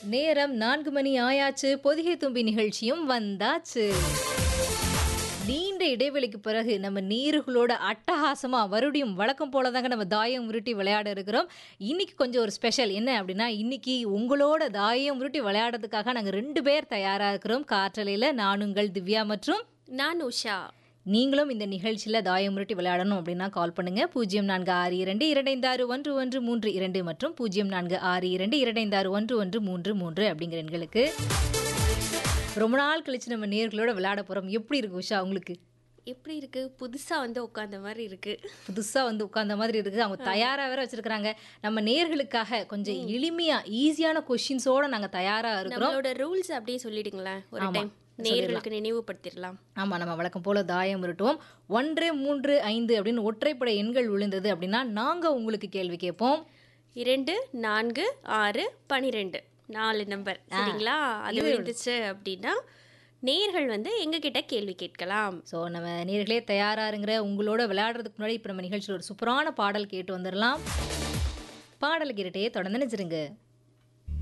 நேரம் நான்கு மணி ஆயாச்சு பொதிகை தும்பி நிகழ்ச்சியும் வந்தாச்சு நீண்ட இடைவெளிக்கு பிறகு நம்ம நீர்களோட அட்டகாசமா மறுபடியும் வழக்கம் போல தாங்க நம்ம தாயம் உருட்டி விளையாட இருக்கிறோம் இன்னைக்கு கொஞ்சம் ஒரு ஸ்பெஷல் என்ன அப்படின்னா இன்னைக்கு உங்களோட தாயம் உருட்டி விளையாடுறதுக்காக நாங்கள் ரெண்டு பேர் தயாரா இருக்கிறோம் காற்றலையில் நானுங்கள் திவ்யா மற்றும் நான் உஷா நீங்களும் இந்த நிகழ்ச்சியில் தாயம் உருட்டி விளையாடணும் அப்படின்னா கால் பண்ணுங்க பூஜ்ஜியம் நான்கு ஆறு இரண்டு இரண்டைந்தாறு ஒன்று ஒன்று மூன்று இரண்டு மற்றும் பூஜ்ஜியம் நான்கு ஆறு இரண்டு இரண்டைந்தாறு ஒன்று ஒன்று மூன்று மூன்று அப்படிங்கிற எண்களுக்கு ரொம்ப நாள் கழிச்சு நம்ம நேர்களோட விளையாட போறோம் எப்படி இருக்கு உஷா உங்களுக்கு எப்படி இருக்கு புதுசா வந்து உட்காந்த மாதிரி இருக்கு புதுசா வந்து உட்கார்ந்த மாதிரி இருக்கு அவங்க தயாரா வேற வச்சிருக்காங்க நம்ம நேர்களுக்காக கொஞ்சம் எளிமையா ஈஸியான கொஸ்டின்ஸோட நாங்க தயாரா இருக்கிறோம் நம்மளோட ரூல்ஸ் அப்படியே சொல்லிடுங்களேன் ஒரு ஆமா, டைம் நேர்களுக்கு நினைவுபடுத்திடலாம் ஆமா நம்ம வழக்கம் போல தாயம் உருட்டுவோம் ஒன்று மூன்று ஐந்து அப்படின்னு ஒற்றைப்படை எண்கள் விழுந்தது அப்படின்னா நாங்க உங்களுக்கு கேள்வி கேட்போம் இரண்டு நான்கு ஆறு பனிரெண்டு நாலு நம்பர் சரிங்களா அது விழுந்துச்சு அப்படின்னா நேர்கள் வந்து எங்ககிட்ட கேள்வி கேட்கலாம் ஸோ நம்ம நேர்களே தயாராருங்கிற உங்களோட விளையாடுறதுக்கு முன்னாடி இப்போ நம்ம நிகழ்ச்சியில் ஒரு சூப்பரான பாடல் கேட்டு வந்துடலாம் பாடல் கேட்டுட்டே தொடர்ந்து நினைச்சிருங்க